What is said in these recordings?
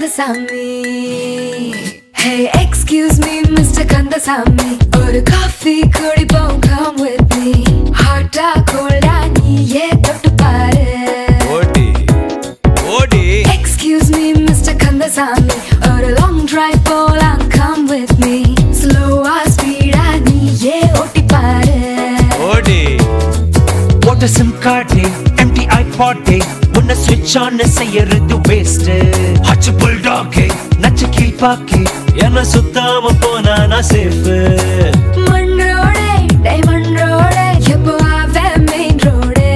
Kandasamy Hey, excuse me, Mr. Kandasamy ஒரு coffee குடிப்போம் come with me ஹாட்டா கோல்டா நீயே தொட்டு பாரு ஓடி ஓடி Excuse me, Mr. கந்தசாமி ஒரு லாங் டிரைவ் போலாம் come with me ஸ்லோவா ஸ்பீடா நீயே ஓட்டி பாரு ஓடி போட்ட சிம் கார்டு எம்டி ஐபாட் உன்னை ஸ்விட்ச் ஆன் செய்யறது வேஸ்ட் ஹச்சு புல்டாக் நச்சு கீழ்பாக்கு என்ன சுத்தாம போனா நான் சேஃப் மண் ரோடே டைமண்ட் ரோடே எப்போ ஆவே மெயின் ரோடே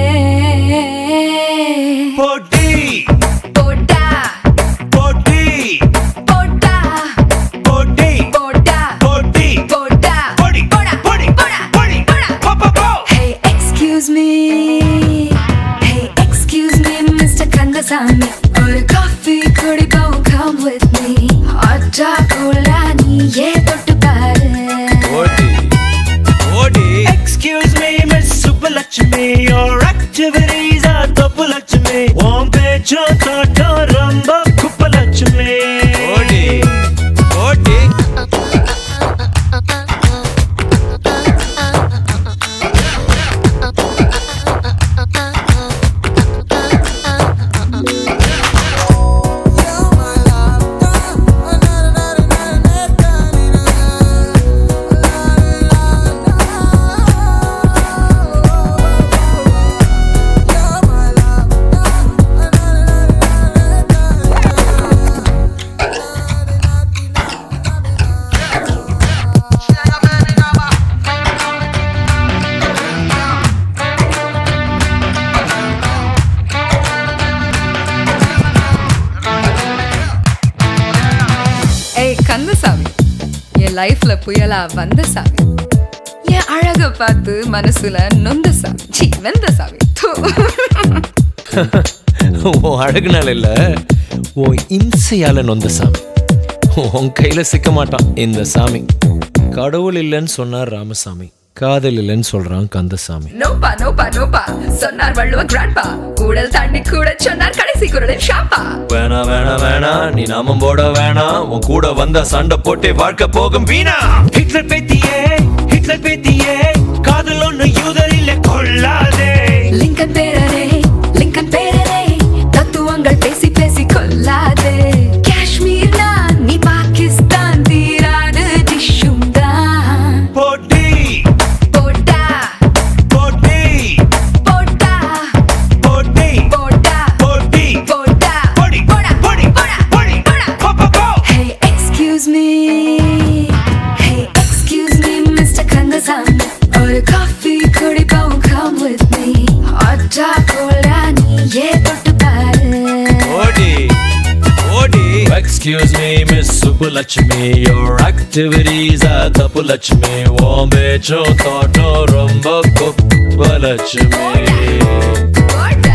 போட்டி போட்டா போட்டி போட்டா போட்டி போட்டா போட்டி போட்டா போடி போடா போடி போடா போடி போடா போ போ போ Hey, excuse me. Hey, excuse me, Mr. Kandasamy ஒரு காஃபி குடிப்போம் come with me ஹாட்டா கோலா நீயே தொட்டு பாரு ஓடி ஓடி Excuse me, Miss Subbalakshmi, your activities are தப்புலட்சுமி உன் பேச்சும் தோட்டம் ரொம்ப குப்பலட்சுமி ஓடி ஓடி ஏய் கந்தசாமி என் லைஃப்ல புயலா வந்த சாமி என் அழக பார்த்து மனசுல நொந்த சாமி சி வெந்த சாமி தூ. உன் அழகுனால இல்ல உன் இன்சையால நொந்த சாமி உன் கையில சிக்க மாட்டான் இந்த சாமி கடவுள் இல்லைன்னு சொன்னார் ராமசாமி காதல் இல்லைன்னு சொல்றான் கந்தசாமி நோப்பா நோப்பா நோப்பா சொன்னார் வள்ளுவ கிராண்ட்பா கூடல் தாண்டி கூட சொன்னார் கடைசி குரலில் ஷாப்பா வேணா வேணா வேணா நீ நாமம் போட வேணாம் உன் கூட வந்த சண்டை போட்டே வாழ்க்கை போகும் வீணா ஹிட்லர் பேத்தியே ஹிட்லர் பேத்தியே காதல் ஒண்ணு யூதர் இல்ல கொள்ளாதே லிங்கன் பேரரே லிங்கன் பேரரே தத்துவங்கள் பேசி பேசி கொல்லாதே காஷ்மீர் நான் நீ பாகிஸ்தான் தீராது டிஷ்ஷும் தான் போட்டி போட்டா போட்டி போட்டா போட்டி போட்டா போட்டி போட்டா போடி போடா போடி போடா போடி போடா போ போ போ Hey, excuse me. Hey, excuse me, Mr. Kandasamy. ஒரு காஃபி குடிப்போம் come with me. ஹாட்டா கோலா நீயே தொட்டு பாரு ஓடி ஓடி excuse me miss Subbulakshmi your activities are Thappulakshmi உன் பேச்சும் தோட்டம் ரொம்ப குப்பலட்சுமி போடா.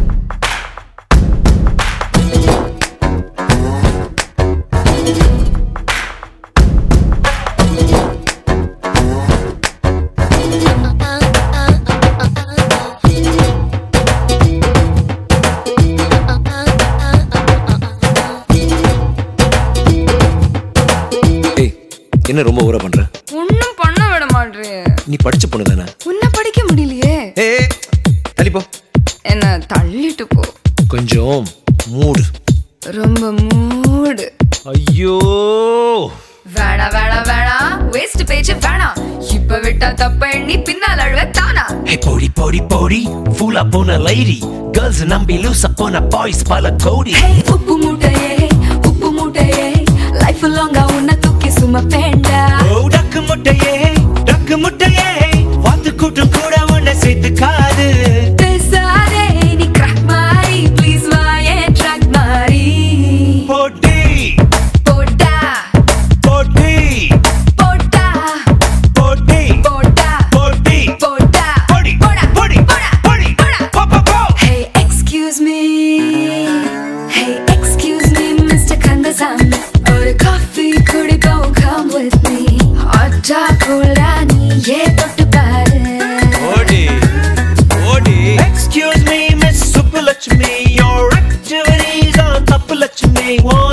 ஏய் என்ன ரொம்ப ஊற பண்ற ஒண்ணும் பண்ண விட மாட்டேன் நீ படிச்ச பொண்ணு தானே உன்னை படிக்க முடியலையே ஏய் தள்ளிப்போ என்ன தள்ளிட்டு போ கொஞ்சம் மூடு ரொம்ப மூடு ஐயோ வேணா வேணா வேணா வேஸ்ட் பேச்சு வேணாம் இப்ப விட்டா தப்ப எண்ணி பின்னால் அழுவ தானா ஹே போடி போடி போடி ஃபூலா போன லைடி கேர்ள்ஸ் நம்பி லூசா போன பாய்ஸ் பல கோடி ஹே உப்பு மூட்டையே உப்பு மூட்டையே லைஃப் லாங்கா உன்னை தூக்கி சுமப்பேண்டா ஓ டக்கு முட்டையே டக்கு முட்டையே வாத்து கூட்டம் கூட உன்னை சேர்த்துக்காது பேசாதே நீ கிராக் மாறி ப்ளீஸ் வாயே ட்ராக் மாறி போட்டி போட்டா போட்டி போட்டா போட்டி போட்டா போட்டி போட்டா போடி போடா போடி போடா போடி போடா போ போ போ Hey, excuse me. Hey, excuse me, Mr. Kandasamy. ஒரு காஃபி குடிப்போம் come with me. ஹாட்டா கோலா நீயே தொட்டு பாரு ஓடி ஓடி Excuse me, Miss Subbulakshmi, your activities are தப்புலட்சுமி உன்